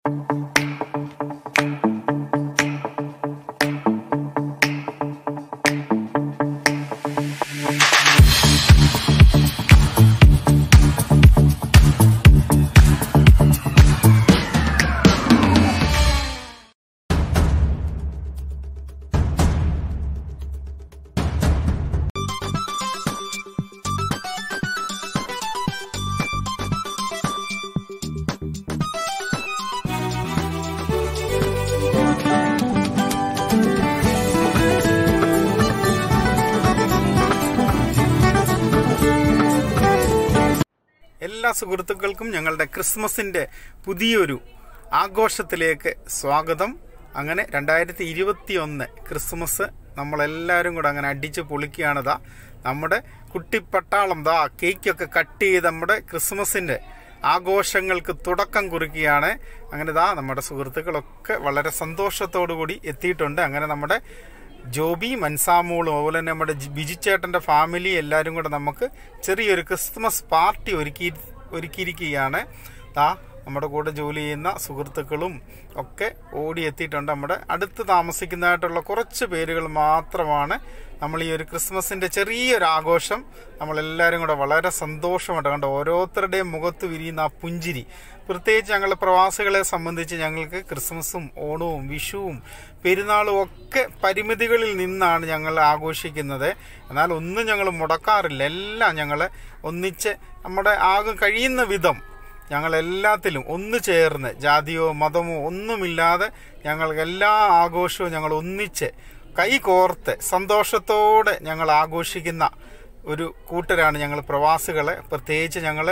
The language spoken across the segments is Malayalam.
എല്ലാ സുഹൃത്തുക്കൾക്കും ഞങ്ങളുടെ ക്രിസ്മസിന്റെ പുതിയൊരു ആഘോഷത്തിലേക്ക് സ്വാഗതം അങ്ങനെ രണ്ടായിരത്തി ഇരുപത്തി ഒന്ന് ക്രിസ്മസ് നമ്മളെല്ലാവരും കൂടെ അങ്ങനെ അടിച്ച് പൊളിക്കുകയാണിതാ നമ്മുടെ കുട്ടിപ്പട്ടാളം ദാ കേക്കൊക്കെ കട്ട് ചെയ്ത് നമ്മുടെ ക്രിസ്മസിന്റെ ആഘോഷങ്ങൾക്ക് തുടക്കം കുറിക്കുകയാണ് അങ്ങനെ ദാ നമ്മുടെ സുഹൃത്തുക്കളൊക്കെ വളരെ സന്തോഷത്തോടു കൂടി എത്തിയിട്ടുണ്ട് അങ്ങനെ നമ്മുടെ ജോബി മൻസാമൂളും അതുപോലെ തന്നെ നമ്മുടെ ജി- ബിജിച്ചേട്ടൻ്റെ ഫാമിലി എല്ലാവരും കൂടെ നമുക്ക് ചെറിയൊരു ക്രിസ്മസ് പാർട്ടി ഒരുക്കി ഒരുക്കിയിരിക്കുകയാണ് ആ നമ്മുടെ കൂടെ ജോലി ചെയ്യുന്ന സുഹൃത്തുക്കളും ഒക്കെ ഓടി എത്തിയിട്ടുണ്ട് നമ്മുടെ അടുത്ത് താമസിക്കുന്നതായിട്ടുള്ള കുറച്ച് പേരുകൾ മാത്രമാണ് നമ്മൾ ഈ ഒരു ക്രിസ്മസിൻ്റെ ചെറിയൊരു ആഘോഷം നമ്മളെല്ലാവരും കൂടെ വളരെ സന്തോഷമായിട്ട് കണ്ട് ഓരോരുത്തരുടെയും മുഖത്ത് വിരിയുന്ന ആ പുഞ്ചിരി പ്രത്യേകിച്ച് ഞങ്ങൾ പ്രവാസികളെ സംബന്ധിച്ച് ഞങ്ങൾക്ക് ക്രിസ്മസും ഓണവും വിഷുവും പെരുന്നാളും ഒക്കെ പരിമിതികളിൽ നിന്നാണ് ഞങ്ങൾ ആഘോഷിക്കുന്നത് എന്നാൽ ഒന്നും ഞങ്ങൾ മുടക്കാറില്ല എല്ലാം ഞങ്ങൾ ഒന്നിച്ച് നമ്മുടെ ആകെ കഴിയുന്ന വിധം ഞങ്ങൾ എല്ലാത്തിലും ഒന്ന് ചേർന്ന് ജാതിയോ മതമോ ഒന്നുമില്ലാതെ ഞങ്ങൾ എല്ലാ ആഘോഷവും ഞങ്ങൾ ഒന്നിച്ച് കൈ കോർത്ത് സന്തോഷത്തോടെ ഞങ്ങൾ ആഘോഷിക്കുന്ന ഒരു കൂട്ടരാണ് ഞങ്ങൾ പ്രവാസികളെ പ്രത്യേകിച്ച് ഞങ്ങൾ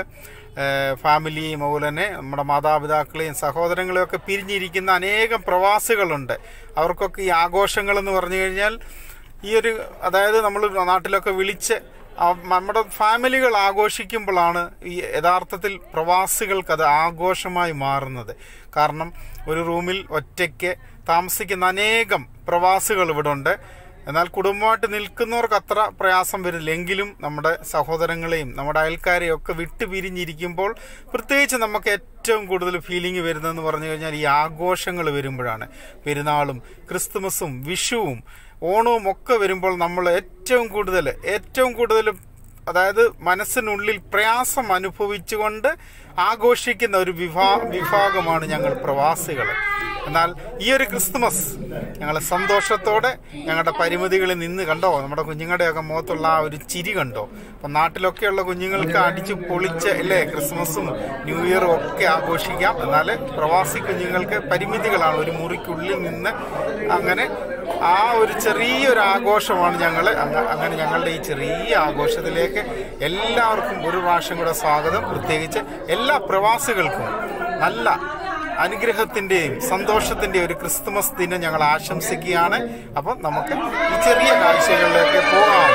ഫാമിലിയും അതുപോലെ തന്നെ നമ്മുടെ മാതാപിതാക്കളെയും സഹോദരങ്ങളെയും ഒക്കെ പിരിഞ്ഞിരിക്കുന്ന അനേകം പ്രവാസികളുണ്ട് അവർക്കൊക്കെ ഈ ആഘോഷങ്ങൾ എന്ന് പറഞ്ഞു കഴിഞ്ഞാൽ ഈ ഒരു അതായത് നമ്മൾ നാട്ടിലൊക്കെ വിളിച്ച് ആ നമ്മുടെ ഫാമിലികൾ ആഘോഷിക്കുമ്പോഴാണ് ഈ യഥാർത്ഥത്തിൽ പ്രവാസികൾക്ക് അത് ആഘോഷമായി മാറുന്നത് കാരണം ഒരു റൂമിൽ ഒറ്റയ്ക്ക് താമസിക്കുന്ന അനേകം പ്രവാസികൾ ഇവിടെ ഉണ്ട് എന്നാൽ കുടുംബമായിട്ട് നിൽക്കുന്നവർക്ക് അത്ര പ്രയാസം വരില്ല എങ്കിലും നമ്മുടെ സഹോദരങ്ങളെയും നമ്മുടെ അയൽക്കാരെയും ഒക്കെ വിട്ടു പിരിഞ്ഞിരിക്കുമ്പോൾ പ്രത്യേകിച്ച് നമുക്ക് ഏറ്റവും കൂടുതൽ ഫീലിംഗ് വരുന്നതെന്ന് പറഞ്ഞു കഴിഞ്ഞാൽ ഈ ആഘോഷങ്ങൾ വരുമ്പോഴാണ് പെരുന്നാളും ക്രിസ്തുമസും വിഷുവും ഓണവും ഒക്കെ വരുമ്പോൾ നമ്മൾ ഏറ്റവും കൂടുതൽ ഏറ്റവും കൂടുതൽ അതായത് മനസ്സിനുള്ളിൽ പ്രയാസം അനുഭവിച്ചുകൊണ്ട് ആഘോഷിക്കുന്ന ഒരു വിഭാ വിഭാഗമാണ് ഞങ്ങൾ പ്രവാസികൾ എന്നാൽ ഈ ഒരു ക്രിസ്തുമസ് ഞങ്ങൾ സന്തോഷത്തോടെ ഞങ്ങളുടെ പരിമിതികളിൽ നിന്ന് കണ്ടോ നമ്മുടെ കുഞ്ഞുങ്ങളുടെയൊക്കെ മുഖത്തുള്ള ആ ഒരു ചിരി കണ്ടോ അപ്പം നാട്ടിലൊക്കെയുള്ള കുഞ്ഞുങ്ങൾക്ക് അടിച്ച് പൊളിച്ച് അല്ലേ ക്രിസ്മസും ന്യൂ ഇയറും ഒക്കെ ആഘോഷിക്കാം എന്നാൽ പ്രവാസി കുഞ്ഞുങ്ങൾക്ക് പരിമിതികളാണ് ഒരു മുറിക്കുള്ളിൽ നിന്ന് അങ്ങനെ ആ ഒരു ചെറിയൊരു ആഘോഷമാണ് ഞങ്ങൾ അങ്ങനെ ഞങ്ങളുടെ ഈ ചെറിയ ആഘോഷത്തിലേക്ക് എല്ലാവർക്കും ഒരു പ്രാവശ്യം കൂടെ സ്വാഗതം പ്രത്യേകിച്ച് എല്ലാ പ്രവാസികൾക്കും നല്ല അനുഗ്രഹത്തിന്റെയും സന്തോഷത്തിന്റെയും ഒരു ക്രിസ്തുമസ് ദിനം ഞങ്ങൾ ആശംസിക്കുകയാണ് അപ്പം നമുക്ക് ഈ ചെറിയ കാഴ്ചകളിലേക്ക് പോകാം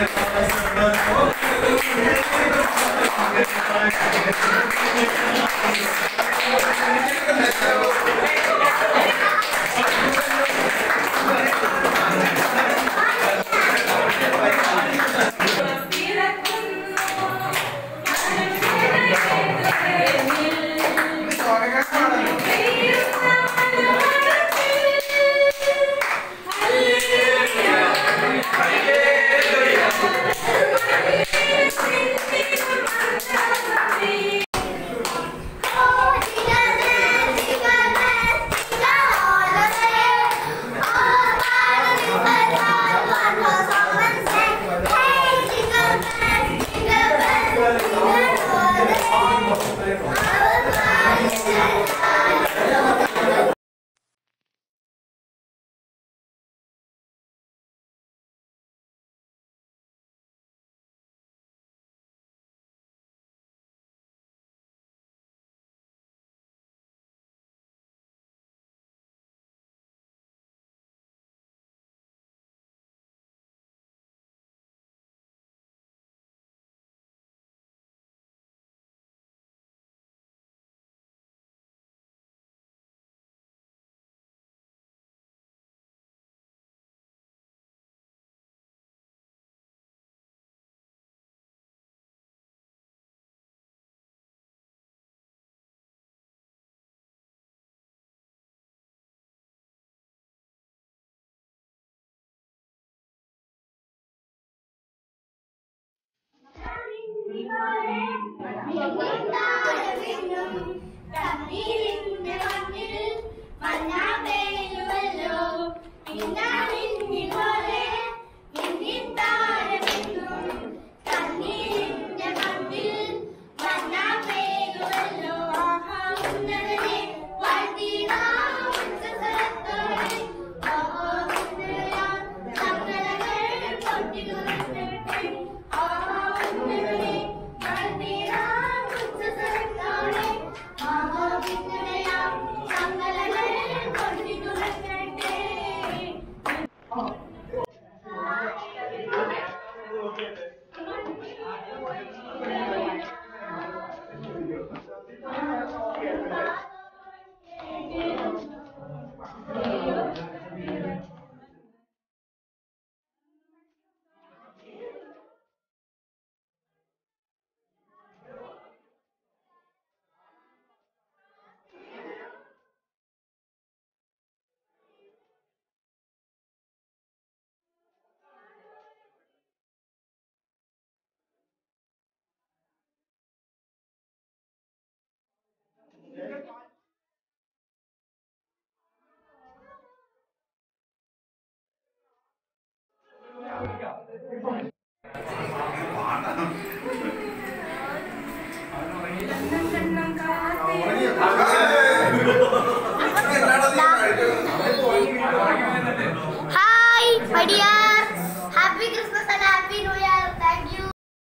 Hi, my dear. Happy Christmas and Happy New Year. Thank you.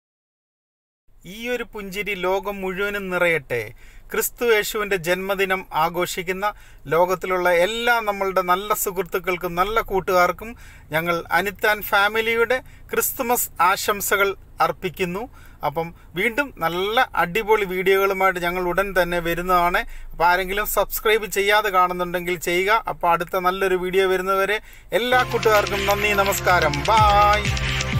ഈ ഒരു പുഞ്ചിരി ലോകം മുഴുവനും നിറയട്ടെ ക്രിസ്തു യേശുവിന്റെ ജന്മദിനം ആഘോഷിക്കുന്ന ലോകത്തിലുള്ള എല്ലാ നമ്മളുടെ നല്ല സുഹൃത്തുക്കൾക്കും നല്ല കൂട്ടുകാർക്കും ഞങ്ങൾ അനിത്താൻ ഫാമിലിയുടെ ക്രിസ്തുമസ് ആശംസകൾ അർപ്പിക്കുന്നു അപ്പം വീണ്ടും നല്ല അടിപൊളി വീഡിയോകളുമായിട്ട് ഞങ്ങൾ ഉടൻ തന്നെ വരുന്നതാണ് അപ്പോൾ ആരെങ്കിലും സബ്സ്ക്രൈബ് ചെയ്യാതെ കാണുന്നുണ്ടെങ്കിൽ ചെയ്യുക അപ്പോൾ അടുത്ത നല്ലൊരു വീഡിയോ വരുന്നവരെ എല്ലാ കൂട്ടുകാർക്കും നന്ദി നമസ്കാരം ബായ്